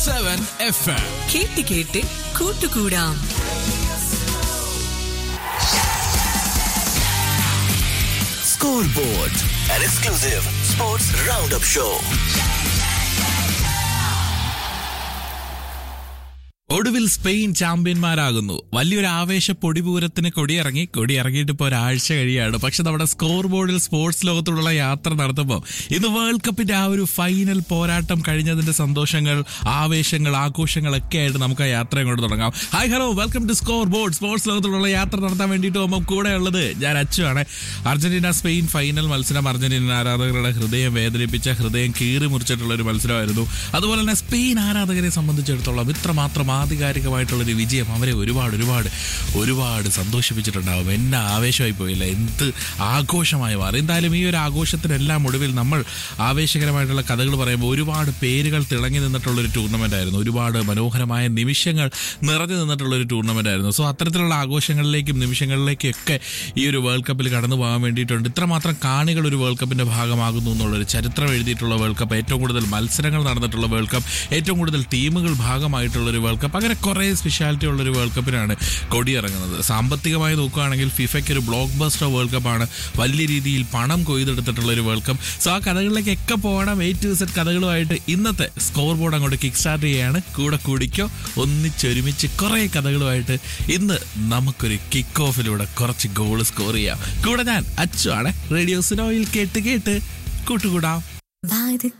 Seven F M കേട്ട് കേട്ട് കൂട്ടുകൂടാം Scoreboard, an exclusive sports roundup show. ഒടുവിൽ സ്പെയിൻ ചാമ്പ്യന്മാരാകുന്നു വലിയൊരു ആവേശ പൊടിപൂരത്തിന് കൊടിയിറങ്ങി കൊടിയിറങ്ങിയിട്ട് ഇപ്പോൾ ഒരാഴ്ച കഴിയാണ് പക്ഷെ നമ്മുടെ സ്കോർ ബോർഡിൽ സ്പോർട്സ് ലോകത്തോടുള്ള യാത്ര നടത്തുമ്പോൾ ഇന്ന് വേൾഡ് കപ്പിന്റെ ആ ഒരു ഫൈനൽ പോരാട്ടം കഴിഞ്ഞതിന്റെ സന്തോഷങ്ങൾ ആവേശങ്ങൾ ആഘോഷങ്ങളൊക്കെ ആയിട്ട് നമുക്ക് ആ യാത്ര ഇങ്ങോട്ട് തുടങ്ങാം hi hello welcome to scoreboard sports ലോകത്തോടുള്ള യാത്ര നടത്താൻ വേണ്ടിയിട്ട് പോകുമ്പോൾ കൂടെ ഉള്ളത് ഞാൻ അച്ചുവാണ് അർജന്റീന സ്പെയിൻ ഫൈനൽ മത്സരം അർജന്റീന ആരാധകരുടെ ഹൃദയം വേദനിപ്പിച്ച ഹൃദയം കീറി മുറിച്ചിട്ടുള്ള ഒരു മത്സരമായിരുന്നു അതുപോലെ തന്നെ സ്പെയിൻ ആരാധകരെ സംബന്ധിച്ചിടത്തോളം ഇത്രമാത്രം ആധികാരികമായിട്ടുള്ള ഒരു വിജയം അവരെ ഒരുപാട് ഒരുപാട് ഒരുപാട് സന്തോഷിപ്പിച്ചിട്ടുണ്ടാവും എന്നെ ആവേശമായി പോയില്ല എന്ത് ആഘോഷമായി മാറി എന്തായാലും ഈ ഒരു ആഘോഷത്തിനെല്ലാം ഒടുവിൽ നമ്മൾ ആവേശകരമായിട്ടുള്ള കഥകൾ പറയുമ്പോൾ ഒരുപാട് പേരുകൾ തിളങ്ങി നിന്നിട്ടുള്ള ഒരു ടൂർണമെന്റ് ആയിരുന്നു ഒരുപാട് മനോഹരമായ നിമിഷങ്ങൾ നിറഞ്ഞു നിന്നിട്ടുള്ള ഒരു ടൂർണമെന്റ് ആയിരുന്നു സോ അത്തരത്തിലുള്ള ആഘോഷങ്ങളിലേക്കും നിമിഷങ്ങളിലേക്കും ഒക്കെ ഈ ഒരു വേൾഡ് കപ്പിൽ കടന്നു പോകാൻ വേണ്ടിയിട്ടുണ്ട് ഇത്രമാത്രം കാണികൾ ഒരു വേൾഡ് കപ്പിന്റെ ഭാഗമാകുന്നു എന്നുള്ളൊരു ചരിത്രം എഴുതിയിട്ടുള്ള വേൾഡ് കപ്പ് ഏറ്റവും കൂടുതൽ മത്സരങ്ങൾ നടന്നിട്ടുള്ള വേൾഡ് കപ്പ് ഏറ്റവും കൂടുതൽ ടീമുകൾ ഭാഗമായിട്ടുള്ള ഒരു വേൾഡ് കപ്പ് അങ്ങനെ കുറേ സ്പെഷ്യാലിറ്റി ഉള്ള ഒരു വേൾഡ് കപ്പിനാണ് കൊടിയിറങ്ങുന്നത് സാമ്പത്തികമായി നോക്കുകയാണെങ്കിൽ ഫിഫയ്ക്ക് ഒരു ബ്ലോക്ക് ബസ്റ്റർ വേൾഡ് കപ്പാണ് വലിയ രീതിയിൽ പണം കൊയ്തെടുത്തിട്ടുള്ള ഒരു വേൾഡ് കപ്പ് സോ ആ കഥകളിലേക്കൊക്കെ പോകണം എയ്റ്റ് ടു സെറ്റ് കഥകളുമായിട്ട് ഇന്നത്തെ സ്കോർ ബോർഡ് അങ്ങോട്ട് കിക്ക് സ്റ്റാർട്ട് ചെയ്യാണ് കൂടെ കൂടിക്കോ ഒന്നിച്ചൊരുമിച്ച് കുറേ കഥകളുമായിട്ട് ഇന്ന് നമുക്കൊരു കിക്ക് ഓഫിലൂടെ കുറച്ച് ഗോൾ സ്കോർ ചെയ്യാം കൂടെ ഞാൻ അച്ചു ആണ് റേഡിയോ സിനോയിൽ കേട്ട് കേട്ട് കൂട്ടുകൂടാം വാത്